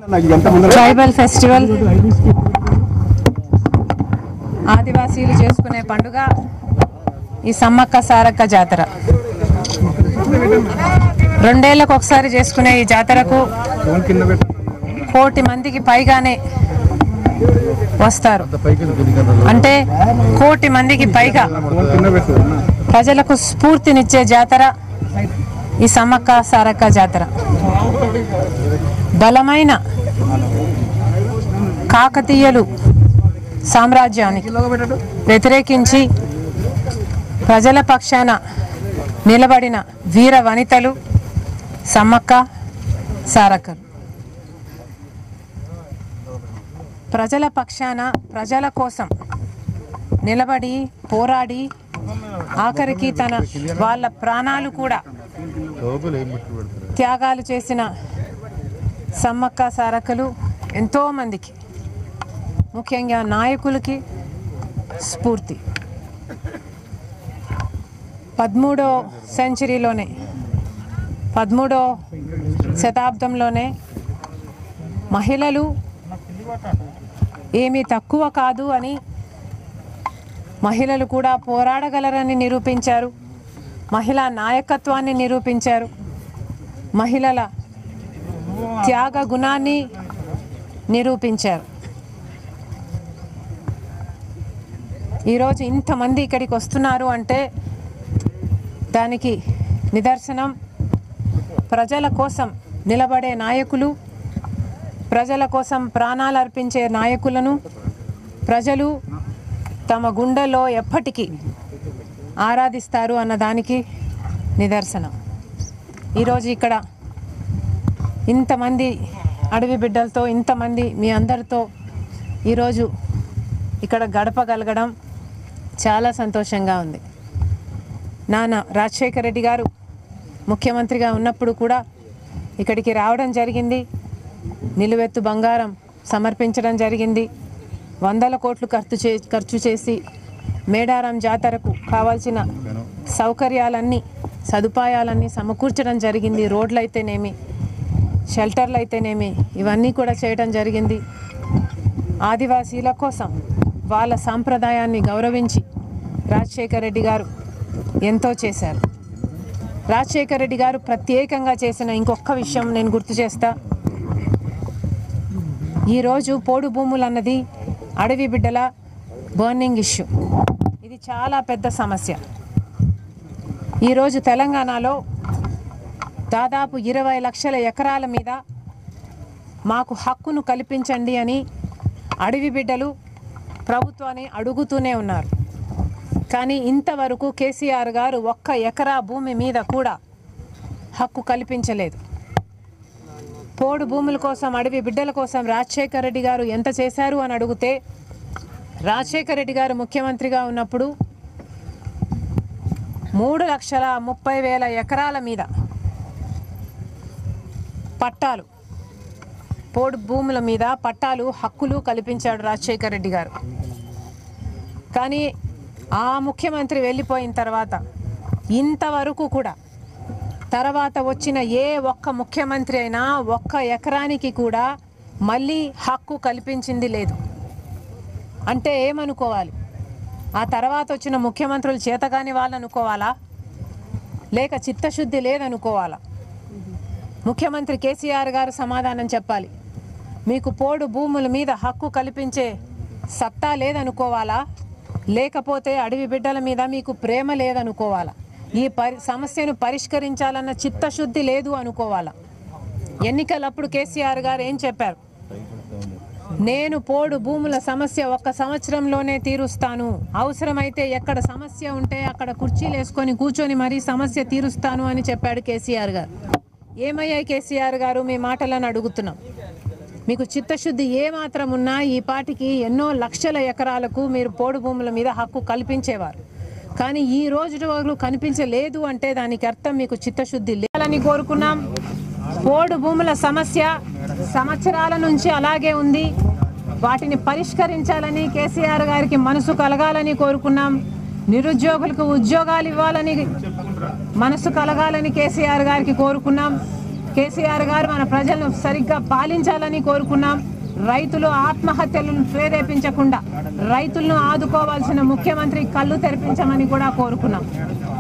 tribal festival ఆదివాసీలు చేసుకునే పండుగ ఈ సమ్మక్క సారక్క జాతర రెండేళ్లకు ఒకసారి చేసుకునే ఈ జాతరకు కోటి మందికి పైగానే వస్తారు అంటే కోటి మందికి పైగా ప్రజలకు స్ఫూర్తినిచ్చే జాతర ఈ సమ్మక్క సారక్క జాతర బలమైన కాకతీయులు సామ్రాజ్యానికి వ్యతిరేకించి ప్రజల పక్షాన నిలబడిన వీర వనితలు సమ్మక్క సారక్కలు ప్రజల పక్షాన ప్రజల కోసం నిలబడి పోరాడి ఆఖరికి తన వాళ్ళ ప్రాణాలు కూడా త్యాగాలు చేసిన సమ్మక్క సారక్కలు ఎంతోమందికి ముఖ్యంగా నాయకులకి స్ఫూర్తి పదమూడో సెంచరీలోనే పదమూడో శతాబ్దంలోనే మహిళలు ఏమీ తక్కువ కాదు అని మహిళలు కూడా పోరాడగలరని నిరూపించారు మహిళా నాయకత్వాన్ని నిరూపించారు మహిళల త్యాగ గుణాన్ని నిరూపించారు ఈరోజు ఇంతమంది ఇక్కడికి వస్తున్నారు అంటే దానికి నిదర్శనం ప్రజల కోసం నిలబడే నాయకులు ప్రజల కోసం ప్రాణాలు అర్పించే నాయకులను ప్రజలు తమ గుండెలో ఎప్పటికీ ఆరాధిస్తారు అన్నదానికి నిదర్శనం ఈరోజు ఇక్కడ ఇంతమంది అడవి బిడ్డలతో ఇంతమంది మీ అందరితో ఈరోజు ఇక్కడ గడపగలగడం చాలా సంతోషంగా ఉంది నాన్న రాజశేఖర రెడ్డి గారు ముఖ్యమంత్రిగా ఉన్నప్పుడు కూడా ఇక్కడికి రావడం జరిగింది నిలువెత్తు బంగారం సమర్పించడం జరిగింది వందల కోట్లు ఖర్చు చే ఖర్చు చేసి మేడారం జాతరకు కావాల్సిన సౌకర్యాలన్నీ సదుపాయాలన్నీ సమకూర్చడం జరిగింది రోడ్లు అయితేనేమి షెల్టర్లు అయితేనేమి ఇవన్నీ కూడా చేయడం జరిగింది ఆదివాసీల కోసం వాళ్ళ సాంప్రదాయాన్ని గౌరవించి రాజశేఖర రెడ్డి గారు ఎంతో చేశారు రాజశేఖర రెడ్డి గారు ప్రత్యేకంగా చేసిన ఇంకొక విషయం నేను గుర్తు చేస్తా ఈరోజు పోడు భూములు అన్నది అడవి బిడ్డల బర్నింగ్ ఇష్యూ ఇది చాలా పెద్ద సమస్య ఈరోజు తెలంగాణలో దాదాపు ఇరవై లక్షల ఎకరాల మీద మాకు హక్కును కల్పించండి అని అడవి బిడ్డలు ప్రభుత్వాన్ని అడుగుతూనే ఉన్నారు కానీ ఇంతవరకు కేసీఆర్ గారు ఒక్క ఎకరా భూమి మీద కూడా హక్కు కల్పించలేదు పోడు భూముల కోసం అడవి బిడ్డల కోసం రాజశేఖర రెడ్డి గారు ఎంత చేశారు అని అడిగితే రాజశేఖర రెడ్డి గారు ముఖ్యమంత్రిగా ఉన్నప్పుడు మూడు లక్షల ముప్పై వేల ఎకరాల మీద పట్టాలు పోడు భూముల మీద పట్టాలు హక్కులు కల్పించాడు రాజశేఖర రెడ్డి గారు కానీ ఆ ముఖ్యమంత్రి వెళ్ళిపోయిన తర్వాత ఇంతవరకు కూడా తర్వాత వచ్చిన ఏ ఒక్క ముఖ్యమంత్రి అయినా ఒక్క ఎకరానికి కూడా మళ్ళీ హక్కు కల్పించింది లేదు అంటే ఏమనుకోవాలి ఆ తర్వాత వచ్చిన ముఖ్యమంత్రులు చేతగాని వాళ్ళు అనుకోవాలా లేక చిత్తశుద్ధి లేదనుకోవాలా ముఖ్యమంత్రి కేసీఆర్ గారు సమాధానం చెప్పాలి మీకు పోడు భూముల మీద హక్కు కల్పించే సత్తా లేదనుకోవాలా లేకపోతే అడవి బిడ్డల మీద మీకు ప్రేమ లేదనుకోవాలా ఈ పరి సమస్యను పరిష్కరించాలన్న చిత్తశుద్ధి లేదు అనుకోవాలా ఎన్నికలప్పుడు కేసీఆర్ గారు ఏం చెప్పారు నేను పోడు భూముల సమస్య ఒక్క సంవత్సరంలోనే తీరుస్తాను అవసరమైతే ఎక్కడ సమస్య ఉంటే అక్కడ కుర్చీలు వేసుకొని కూర్చొని మరీ సమస్య తీరుస్తాను అని చెప్పాడు కేసీఆర్ గారు ఏమయ్యాయి కేసీఆర్ గారు మీ మాటలను అడుగుతున్నాం మీకు చిత్తశుద్ధి ఏ మాత్రం ఉన్నా ఈ పాటికి ఎన్నో లక్షల ఎకరాలకు మీరు పోడు భూముల మీద హక్కు కల్పించేవారు కానీ ఈ రోజు వరకు కనిపించలేదు అంటే దానికి అర్థం మీకు చిత్తశుద్ధి లేదని కోరుకున్నాం పోడు భూముల సమస్య సంవత్సరాల నుంచి అలాగే ఉంది వాటిని పరిష్కరించాలని కేసీఆర్ గారికి మనసు కలగాలని కోరుకున్నాం నిరుద్యోగులకు ఉద్యోగాలు ఇవ్వాలని మనసు కలగాలని కేసీఆర్ గారికి కోరుకున్నాం కేసీఆర్ గారు మన ప్రజలను సరిగ్గా పాలించాలని కోరుకున్నాం రైతులు ఆత్మహత్యలను ప్రేరేపించకుండా రైతులను ఆదుకోవాల్సిన ముఖ్యమంత్రి కళ్ళు తెరిపించమని కూడా కోరుకున్నాం